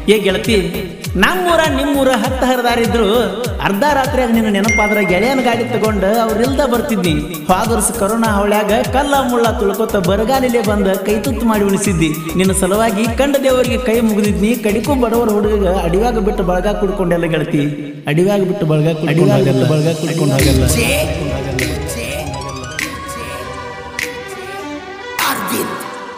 ಏ ಗೆಳತಿ ನಮ್ಮೂರ ನಿಮ್ಮೂರ ಹತ್ತ ಹರಿದಾರಿದ್ರು ಅರ್ಧ ರಾತ್ರಿಯಾಗ ನಿನ್ನ ನೆನಪಾದ್ರ ಗೆಳೆಯನ ಗಾಡಿ ತಗೊಂಡು ಅವ್ರಿಲ್ದ ಬರ್ತಿದ್ನಿ ಹೋದ ವರ್ಷ ಕರೋನಾ ಅವಳ್ಯಾಗ ಕಲ್ಲ ಮುಳ್ಳ ತುಳ್ಕೊತ ಬರಗಾಲಿಲೆ ಬಂದ ಕೈ ತುತ್ತು ಮಾಡಿ ಉಳಿಸಿದ್ದಿ ನಿನ್ನ ಸಲುವಾಗಿ ಕಂಡ ದೇವರಿಗೆ ಕೈ ಮುಗಿದಿದ್ನಿ ಕಡಿಕೂ ಬಡವರ ಹುಡುಗ ಅಡಿವಾಗ ಬಿಟ್ಟು ಬಳಗ ಕುಡ್ಕೊಂಡೆಲ್ಲ ಗೆಳತಿ ಅಡಿವಾಗ ಬಿಟ್ಟು ಬಳಗ ಅಡಿವಾಗ ಬಿಟ್ಟು ಬಳಗ ಕುಡ್ಕೊಂಡು ಹಾಗಲ್ಲ Arvind.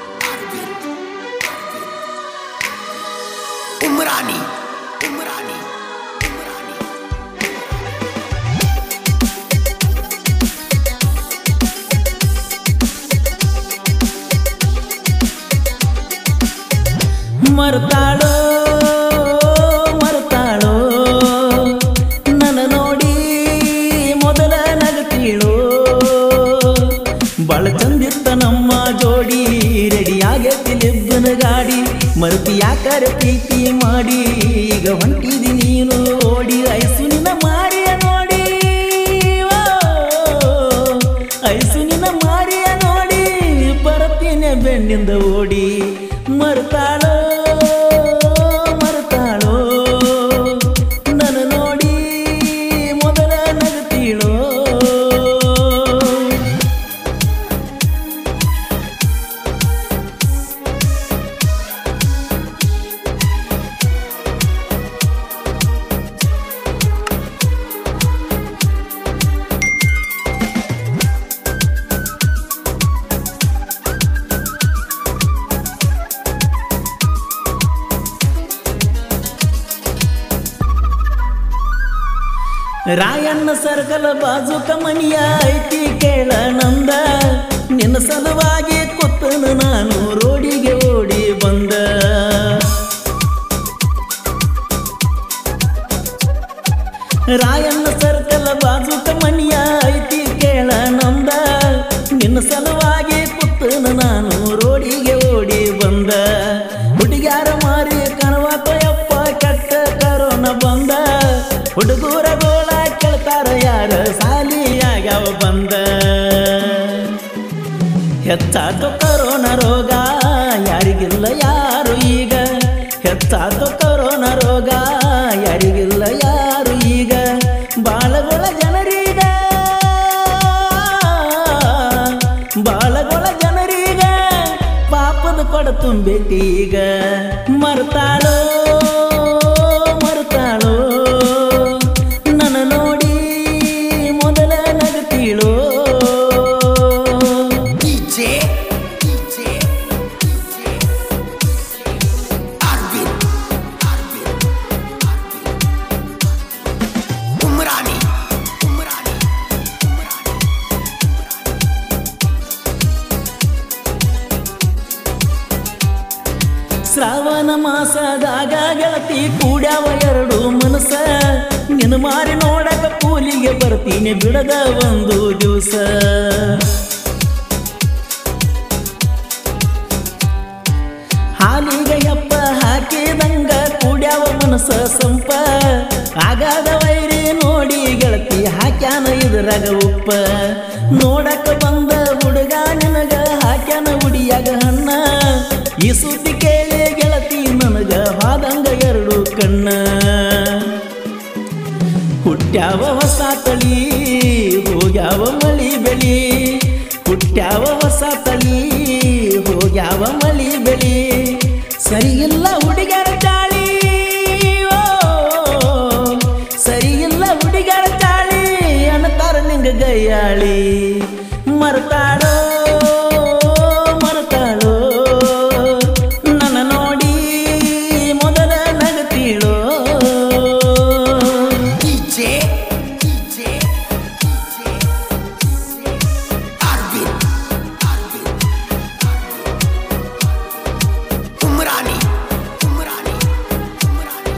Umrani. Umrani. Umrani. ಮರ್ತಾಳೋ ಮರ್ತಾಳೋ ನನ್ನ ನೋಡಿ ಮೊದಲ ನಗತೀಳೋ ಬಾಳ ಚಂದಿತ್ತ ನಮ್ಮ ಜೋಡಿ ರೆಡಿಯಾಗೈತಿ ಲಿಬ್ಬನ ಗಾಡಿ ಮರುತಿ ಯಾಕಾರ ಪ್ರೀತಿ ಮಾಡಿ ಈಗ ಹೊಂಟಿದಿ ನೀನು ಓಡಿ ಐಸು ನಿನ್ನ ಮಾರಿಯ ನೋಡಿ ಓ, ಐಸು ನಿನ್ನ ಮಾರಿಯ ನೋಡಿ ಬರತೀನಿ ಬೆಣ್ಣಿಂದ ಓಡಿ ಮರ್ತಾಳೋ ಮರ್ತಾಳೋ ನನ್ನ ನೋಡಿ ಮೊದಲ ನಗತೀಳೋ ರಾಯಣ್ಣ ಸರ್ಕಲ್ ಬಾಜುಕ ಮನಿಯ ಐತಿ ಕೇಳ ನಂದ ನಿನ್ನ ಸಲುವಾಗಿ ಕೂತನು ನಾನು ರೋಡಿಗೆ ಓಡಿ ಬಂದ ರಾಯಣ್ಣ ಸರ್ಕಲ್ ಬಾಜುಕ ಮನಿಯ ಐತಿ ಕೇಳ ನಂದ ನಿನ್ನ ಸಲುವಾಗಿ ಕೂತನು ನಾನು ರೋಡಿಗೆ ಓಡಿ ಬಂದ ಹುಡುಗ್ಯಾರ ಮಾರಿ ಕನವತಯಪ್ಪ ಕೆಟ್ಟ ಕರೋನ ಬಂದ ಹುಡುಗರ ಗೋಳ ಕೇಳ್ತಾರ ಯಾರ ಸಾಲಿಯಾಗ್ಯಾವ ಬಂದ ಹೆಚ್ಚಾತು ಕರೋನಾ ರೋಗ ಯಾರಿಗಿಲ್ಲ ಯಾರು ಈಗ ಹೆಚ್ಚಾತು ಕರೋನಾ ರೋಗ ಯಾರಿಗಿಲ್ಲ ಯಾರು ಈಗ ಬಾಳಗೊಳ ಜನರೀಗ ಬಾಳಗೊಳ ಜನರೀಗ ಪಾಪದ ಕೊಡ ತುಂಬೈತಿ ಈಗ ಮರ್ತಾಳೋ ಮರ್ತಾಳೋ ನನ್ನ ನೋಡಿ ಮೊದಲ ನಗತೀಳೋ DJ. DJ. Arvind. Arvind. Umrani. Umrani. Umrani. Shravana ಮಾಸದಾಗ ಗೆಳತಿ ಕೂಡ್ಯಾವ ಎರಡು ಮನಸ ನಿನ್ನ ಮಾರಿ ನೋಡಕ ಕೂಲಿಗೆ ಬರ್ತೀನಿ ಬಿಡದ ಒಂದು ದಿವಸ ಹಾಲಿಗೆ ಯಪ್ಪ ಹಾಕಿದಂಗ ಕೂಡ್ಯಾವ ಮನಸ ಸಂಪ ಆಗಾದ ವೈರಿ ನೋಡಿ ಗೆಳತಿ ಹಾಕ್ಯಾನ ಇದ್ರಾಗ ಉಪ್ಪ ನೋಡಕ ಬಂದ ಹುಡುಗ ನಿನಗ ಹಾಕ್ಯಾನ ಉಡಿಯಾಗ ಹಣ್ಣ ಈ ಸುದ್ದಿ ಕೇಳಿ ಗೆಳತಿ ನನಗ ಹಾದಂಗ ಎರಡು ಕಣ್ಣ ಹುಟ್ಟ್ಯಾವ ಹೊಸ ತಳಿ ಹೋಗ್ಯಾವ ಮಳಿ ಬೆಳಿ ಹುಟ್ಟ್ಯಾವ ಹೊಸ ತಳಿ ಹೋಗ್ಯಾವ ಮಳಿ ಬೆಳಿ ಸರಿಯಿಲ್ಲ ಹುಡುಗರ ಚಾಳಿ ಓ, ಸರಿಯಿಲ್ಲ ಹುಡುಗರ ಚಾಳಿ ಅನ್ನತಾರ ನಿಂಗ ಗೈಯಾಳಿ ಮರ್ತಾಳೋ ಮರ್ತಾಳೋ ನನ್ನ ನೋಡಿ ಮೊದಲ ನಗತೀಳೋ DJ. DJ. Arvind. Arvind. Umrani. Umrani. Umrani.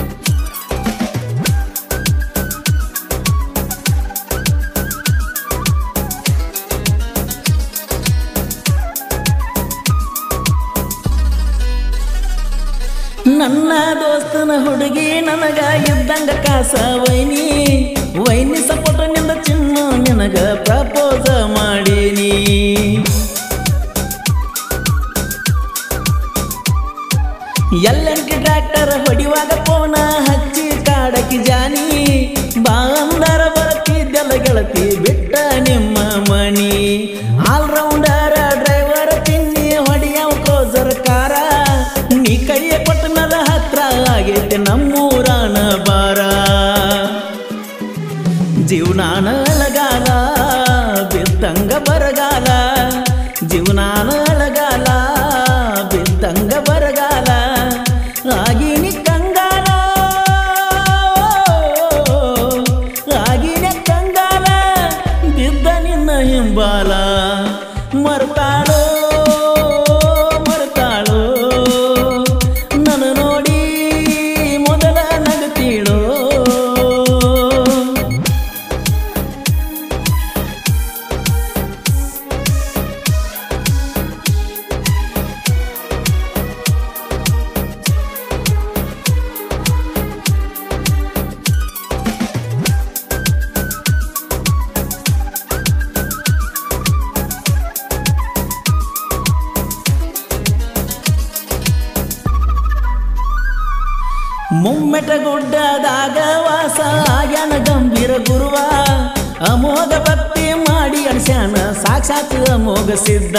ನನ್ನ ದೋಸ್ತನ ಹುಡುಗಿ ನನಗ ಇದ್ದಂಗ ಕಾಸ ವೈನಿ ವೈನಿ ಸಪೋಟ ನಿಂದ ಚಿನ್ನ ನಿನಗ ಪ್ರಪೋಸ ಮಾಡೀನಿ ಎಲ್ಲಂಟಿ ಟ್ರ್ಯಾಕ್ಟರ್ ಹೊಡಿ ಮುಮ್ಮೆಟ ಗುಡ್ಡದಾಗ ವಾಸ ಆಗ್ಯಾನ ಗಂಭೀರ ಗುರುವ ಅಮೋಘ ಭಕ್ತಿ ಮಾಡಿ ಅಣಸ್ಯಾನ ಸಾಕ್ಷಾತ್ ಅಮೋಘ ಸಿದ್ಧ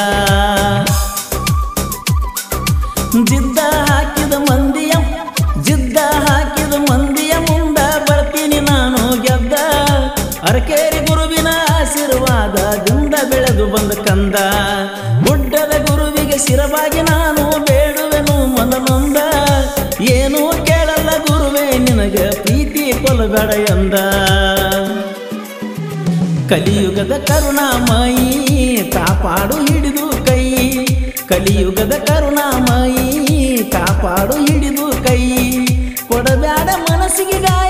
ಜಿದ್ದ ಹಾಕಿದ ಮಂದಿಯ ಜಿದ್ದ ಹಾಕಿದ ಮಂದಿಯ ಮುಂದ ಬರ್ತೀನಿ ನಾನು ಗೆದ್ದ ಅರಕೇರಿ ಗುರುವಿನ ಆಶೀರ್ವಾದದಿಂದ ಬೆಳೆದು ಬಂದ ಕಂದ ಗುಡ್ಡದ ಗುರುವಿಗೆ ಶಿರವಾಗಿ ನಾನು ಬೇಡುವೆನು ಮನನೊಂದ ಏನೂ ಕೇಳಲ್ಲ ಗುರುವೇ ನಿನಗೆ ಪ್ರೀತಿ ಕೊಲಬೇಡ ಎಂದ ಕಲಿಯುಗದ ಕರುಣಾಮಯಿ ಕಾಪಾಡು ಹಿಡಿದು ಕೈ ಕಲಿಯುಗದ ಕರುಣಾಮಯಿ ಕಾಪಾಡು ಹಿಡಿದು ಕೈ ಕೊಡಬ್ಯಾಡ ಮನಸ್ಸಿಗೆ ಗಾಯ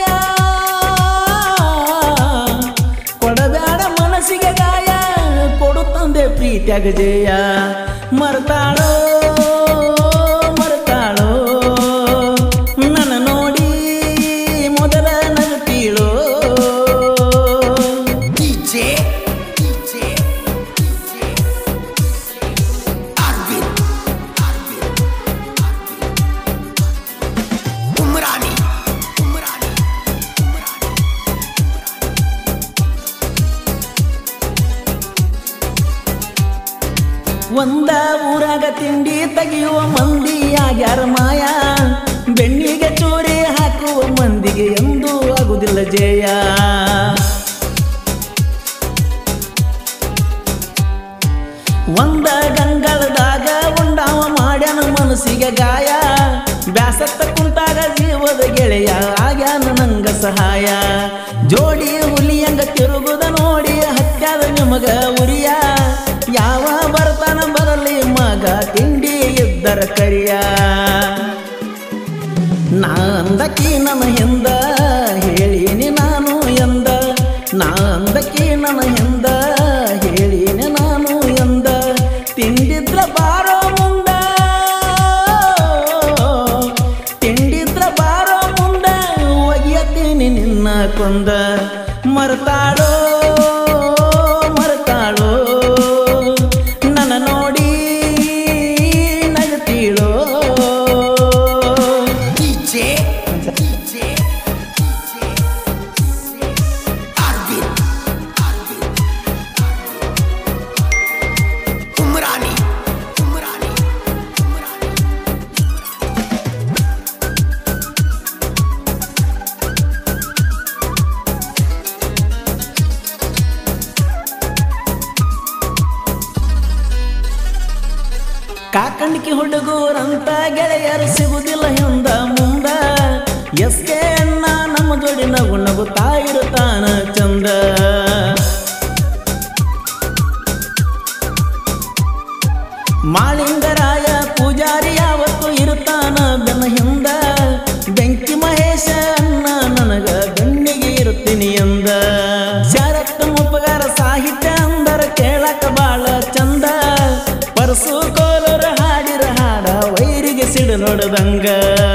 ಕೊಡಬ್ಯಾಡ ಮನಸ್ಸಿಗೆ ಗಾಯ ಕೊಡು ತಂದೆ ಪ್ರೀತಿಯಾಗ ಜಯ ಮರ್ತಾಳೋ ಮರ್ತಾಳೋ ನನ್ನ ನೋಡಿ ಮೊದಲ ನಗುತ್ತೀಳೋ DJ, DJ, DJ, Arvin, Arvin, Arvin, Umrani, Umrani, Umrani. ಒಂದ ಊರಾಗ ತಿಂಡಿ ತೆಗೆಯುವ ಮಂದಿ ಆಗ್ಯಾರ ಮಾಯ ಬೆಣ್ಣಿಗೆ ಚೂರಿ ಹಾಕುವ ಮಂದಿಗೆ ಎಂದೂ ಆಗುದಿಲ್ಲ ಜಯ ಒಂದ ಗಂಗಳದಾಗ ಉಂಡಾವ ಮಾಡ್ಯಾನ ಮನಸ್ಸಿಗೆ ಗಾಯ ಬ್ಯಾಸತ್ತ ಕುಂತಾಗ ಜೀವದ ಗೆಳೆಯ ಆಗ್ಯಾನ ನಂಗ ಸಹಾಯ ಜೋಡಿ ಹುಲಿಯಂಗ ತಿರುಗುದ ನೋಡಿ ಹತ್ಯಾದ ನಿಮಗ ಉರಿಯ ಯಾವ ಬರ್ತಾನ ಬರಲಿ ಮಗ ತಿಂಡಿ ಇದ್ದರ ಕರಿಯ ನಾ ಅಂದಕಿ ನನ್ನ ಹಿಂದ ಹೇಳಿನಿ ನಾನು ಎಂದ ನಾ ಅಂದಕಿ ನನ್ನ ಹಿಂದ ಹೇಳಿನಿ ನಾನು ಎಂದ ತಿಂಡಿದ್ರ ಬಾರೋ ಮುಂದ ತಿಂಡಿದ್ರ ಬಾರೋ ಮುಂದ ಒಯ್ಯತೀನಿ ನಿನ್ನ ಕೊಂದ ಮರ್ತಾಳೋ ಮರ್ತಾಳೋ ನನ್ನ ನೋಡಿ ನಗತೀಳೋ DJ, DJ, DJ, Arvin, Arvin, Umrani, Umrani, Umrani. ಕಾಕಂಡಿಕೆ ಹುಡುಗೂರಂತ ಗೆಳೆಯರು ಸಿಗುದಿಲ್ಲ ಹಿಂದ ಮುಂದ ಎಸ್ಕೆ ಅಣ್ಣ ನಮ್ಮ ಜೋಡಿ ನಗು ನಗುತ್ತಾ ಇರುತ್ತಾನ ಚಂದ ಮಾಳಿಂಗರಾಯ ಪೂಜಾರಿ ಯಾವತ್ತು ಇರುತ್ತಾನ ಬೆನ್ನ ಹಿಂದ ಬೆಂಕಿ ಮಹೇಶ ಅಣ್ಣ ನನಗ ಬೆನ್ನಿಗೆ ಇರುತ್ತೀನಿ ಎಂದ ಶರತ್ ಮುಪ್ಪಗಾರ ಸಾಹಿತ್ಯ ಅಂದರ ಕೇಳಕ ಬಾಳ ಚಂದ ಪರಸು ಕೋಲರ ಹಾಡಿರ ಹಾಡ ವೈರಿಗೆ ಸಿಡು ನೋಡದಂಗ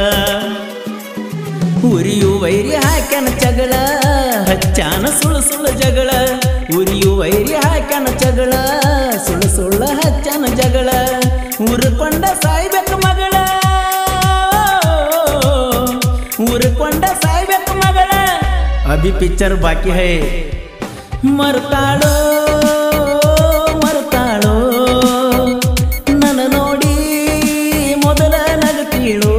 ಉರಿಯು ವೈರಿ ಹಾಕ್ಯಾನ ಜಗಳ ಹಚ್ಚಾನ ಸುಳ್ಳು ಸುಳ್ಳು ಜಗಳ ಉರಿಯು ವೈರಿ ಹಾಕ್ಯಾನ ಜಗಳ ಸುಳ್ಳು ಸುಳ್ಳು ಹಚ್ಚಾನ ಜಗಳ ಉರ್ಕೊಂಡ ಸಾಯ್ಬೇಕು ಮಗಳ ಉರ್ಕೊಂಡ ಸಾಯ್ಬೇಕು ಮಗಳ ಅಭಿ ಪಿಕ್ಚರ್ ಬಾಕಿ ಹೈ ಮರ್ತಾಳೋ ಮರ್ತಾಳೋ ನನ್ನ ನೋಡಿ ಮೊದಲ ನಗತೀಳೋ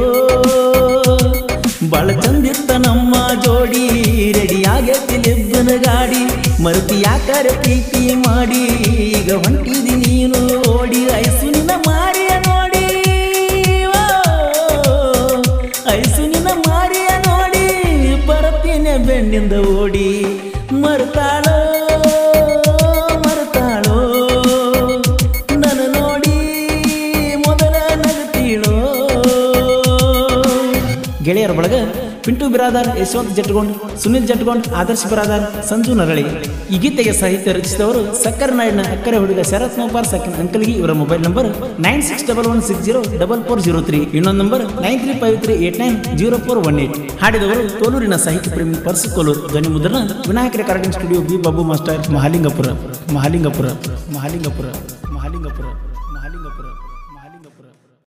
ಬಾಳ ಚಂದಿತ್ತ ನಮ್ಮ ಜೋಡಿ ರೆಡಿ ಆಗೈತಿ ಲಿಬ್ಬನ ಗಾಡಿ ಮರುತಿ ಯಾಕಾರ ಪ್ರೀತಿ ಮಾಡಿ ಈಗ ಹೊಂಟಿದಿ ನೀನು ಓಡಿ ಐಸು ನಿನ್ನ ಮಾರಿಯ ನೋಡಿ ಓ, ಐಸು ನಿನ್ನ ಮಾರಿಯ ನೋಡಿ ಬರತೀನಿ ಬೆಣ್ಣಿಂದ ಓಡಿ ಮರ್ತಾಳೋ ಮರ್ತಾಳೋ ನನ್ನ ನೋಡಿ ಮೊದಲ ನಗತೀಳೋ ಗೆಳೆಯರ ಬಳಗ ಪಿಂಟು ಬಿರಾದಾರ್ ಯಶವಂತ್ ಜಟ್ಗೊಂಡ್ ಸುನಿಲ್ ಜಟ್ಗೊಂಡ್ ಆದರ್ಶ್ ಬಿರಾದಾರ್ ಸಂಜು ನರಳಿ ಈ ಗೀತೆಗೆ ಸಾಹಿತ್ಯ ರಚಿಸಿದವರು ಸಕ್ಕರ ನಾಡಿನ ಅಕ್ಕರೆ ಹುಡುಗ ಶರತ್ ಮೋಪಾರ್ ಸಕ್ಕನ್ ಅಂಕಲ್ಗಿ ಇವರ mobile number nine six double one six zero double four zero three ಇನ್ನೊಂದು number nine three five three eight nine zero four one eight ಹಾಡಿದವರು ಕೋಲೂರಿನ ಸಾಹಿತ್ಯ ಪ್ರೇಮಿ ಪರ್ಸು ಕೋಲೂರು ಧ್ವನಿ ಮುದ್ರಣ Vinayaka recording studio B Babu master Mahalingapura Mahalingapura Mahalingapura Mahalingapura Mahalingapura Mahalingapura